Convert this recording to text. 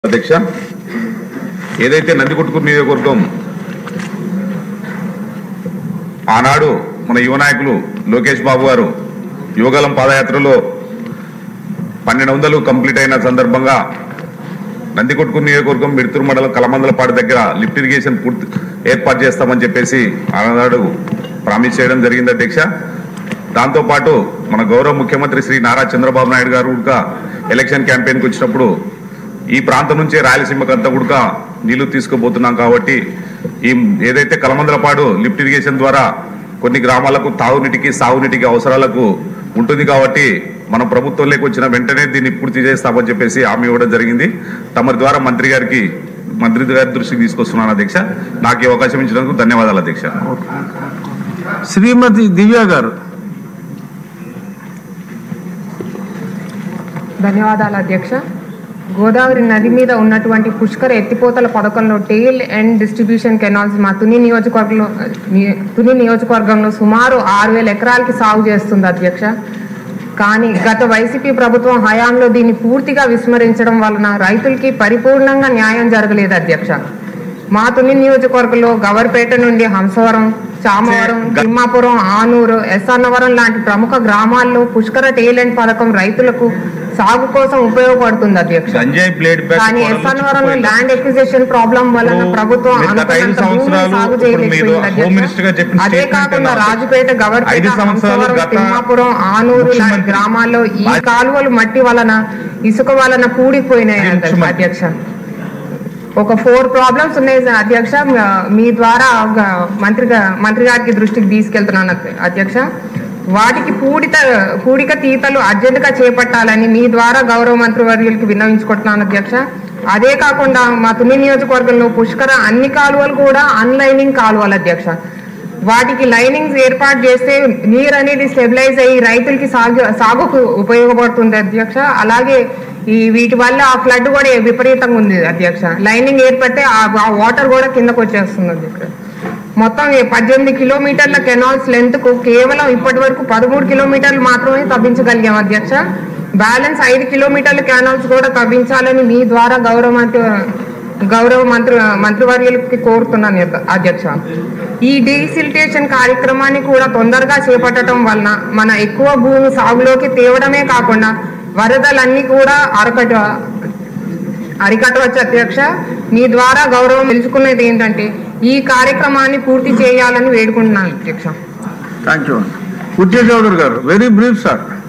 అధ్యక్ష ఏదైతే నందికొట్టుకూరు నియోజకవర్గం ఆనాడు మన యువ నాయకులు లోకేష్ బాబు గారు యువగలం పాదయాత్రలో పన్నెండు వందలు కంప్లీట్ అయిన సందర్భంగా నందికొట్టుకూరు నియోజకవర్గం మిడుతూరు మండలం కలమందలపాడు దగ్గర లిఫ్ట్ ఇరిగేషన్ పూర్తి ఏర్పాటు చేస్తామని చెప్పేసి ఆనాడు ప్రామిస్ చేయడం జరిగింది అధ్యక్ష దాంతోపాటు మన గౌరవ ముఖ్యమంత్రి శ్రీ నారా చంద్రబాబు నాయుడు గారు కూడా ఎలక్షన్ క్యాంపెయిన్కి వచ్చినప్పుడు ఈ ప్రాంతం నుంచే రాయలసీమకంతా కూడా నీళ్లు తీసుకుపోతున్నాం కాబట్టి ఈ ఏదైతే కలమందలపాడు లిఫ్ట్ ఇరిగేషన్ ద్వారా కొన్ని గ్రామాలకు తాగునీటికి సాగునీటికి అవసరాలకు ఉంటుంది కాబట్టి మన ప్రభుత్వంలోకి వచ్చిన వెంటనే దీన్ని పూర్తి చేస్తామని చెప్పేసి హామీ ఇవ్వడం జరిగింది తమరి ద్వారా మంత్రి గారికి మంత్రి గారి దృష్టికి తీసుకొస్తున్నాను అధ్యక్ష నాకు ఈ అవకాశం ఇచ్చినందుకు ధన్యవాదాలు అధ్యక్ష శ్రీమతి దివ్య గారు ధన్యవాదాలు అధ్యక్ష గోదావరి నది మీద ఉన్నటువంటి పుష్కర ఎత్తిపోతల పథకంలో టెయిల్ అండ్ డిస్ట్రిబ్యూషన్ కెనాల్స్ మా తుని నియోజకవర్గంలో ని- తుని నియోజకవర్గంలో సుమారు ఆరు వేల ఎకరాలకి సాగు చేస్తుంది అధ్యక్ష కానీ గత వైసీపీ ప్రభుత్వం హయాంలో దీన్ని పూర్తిగా విస్మరించడం వలన రైతులకి పరిపూర్ణంగా న్యాయం జరగలేదు అధ్యక్ష మా తుని నియోజకవర్గంలో గవర్పేట నుండి హంసవరం చామవరం తిమ్మాపురం ఆనూరు ఎస్ఆర్నవరం లాంటి ప్రముఖ గ్రామాల్లో పుష్కర టేలెంట్ పథకం రైతులకు సాగు కోసం ఉపయోగపడుతుంది అధ్యక్ష సంజయ్ ప్లేట్ కానీ ఎస్ఆర్నవరంలో ల్యాండ్ ఎక్విజిషన్ ప్రాబ్లం వలన ఇప్పుడు ప్రభుత్వం మీరు గత ఐదు అనుకున్నంత భూమిని సంవత్సరాలు సాగు ఇప్పుడు మీరు చేయలేకపోయింది హోమ్ మినిస్టర్ గా చెప్పిన అధ్యక్ష. అదే statement కాకుండా ఏంటంటే రాజుపేట గవర్పేట ఐదు సంవత్సరాలు హంసవరం గత తిమ్మాపురం ఆనూరు లాంటి ముఖ్యమంత్రి- గ్రామాల్లో ఈ బాధ్య- కాలువలు మట్టి వలన ఇసుక వలన కూడిపోయినాయి అధ్యక్ష. ముఖ్యమంత్రి- అధ్యక్ష ఒక ఫోర్ ప్రాబ్లమ్స్ ఉన్నాయి సార్ అధ్యక్ష మ- మీ ద్వారా ఒక మంత్రి గా- మంత్రి గారికి దృష్టికి తీసుకెళ్తున్నాను అధ్య- అధ్యక్ష వాటికి పూడిత పూడిక తీతలు అర్జెంటుగా చేపట్టాలని మీ ద్వారా గౌరవ మంత్రి వర్యులకి విన్నవించుకుంటున్నాను అధ్యక్ష అదే కాకుండా మా తుని నియోజకవర్గంలో పుష్కర అన్ని కాలువలు కూడా అన్లైనింగ్ కాలువలు అధ్యక్ష వాటికి లైనింగ్స్ ఏర్పాటు చేస్తే నీరు అనేది స్టెబిలైజ్ అయ్యి రైతులకి సాగు సాగుకు ఉపయోగపడుతుంది అధ్యక్ష అలాగే ఈ వీటి వల్ల ఆ ఫ్లడ్ కూడా విపరీతంగా ఉంది అధ్యక్ష లైనింగ్ ఏర్పడితే ఆ ఆ వాటర్ కూడా కిందకు వచ్చేస్తుంది అధ్యక్ష మొత్తం ఈ పద్దెనిమిది కిలోమీటర్ల కెనాల్స్ లెంత్ కు కేవలం ఇప్పటి వరకు పదమూడు కిలోమీటర్లు మాత్రమే తవ్వించగలిగాం అధ్యక్ష బ్యాలెన్స్ ఐదు కిలోమీటర్ల కెనాల్స్ కూడా తవ్వించాలని మీ ద్వారా గౌరవ మంత్రి గౌరవ మంత్రి మంత్రివర్యులకి కోరుతున్నాను అధ్య- అధ్యక్ష ఈ డీసిల్టేషన్ కార్యక్రమాన్ని కూడా తొందరగా చేపట్టడం వలన మన ఎక్కువ భూమి సాగులోకి తేవడమే కాకుండా వరదలన్నీ కూడా అరకట అరికట్టవచ్చు అధ్యక్ష మీ ద్వారా గౌరవం తెలుసుకునేది ఏంటంటే ఈ కార్యక్రమాన్ని పూర్తి చేయాలని వేడుకుంటున్నాను అధ్యక్ష థ్యాంక్ యూ కుర్జీ చౌదరి గారు వెరీ బ్రీఫ్ సార్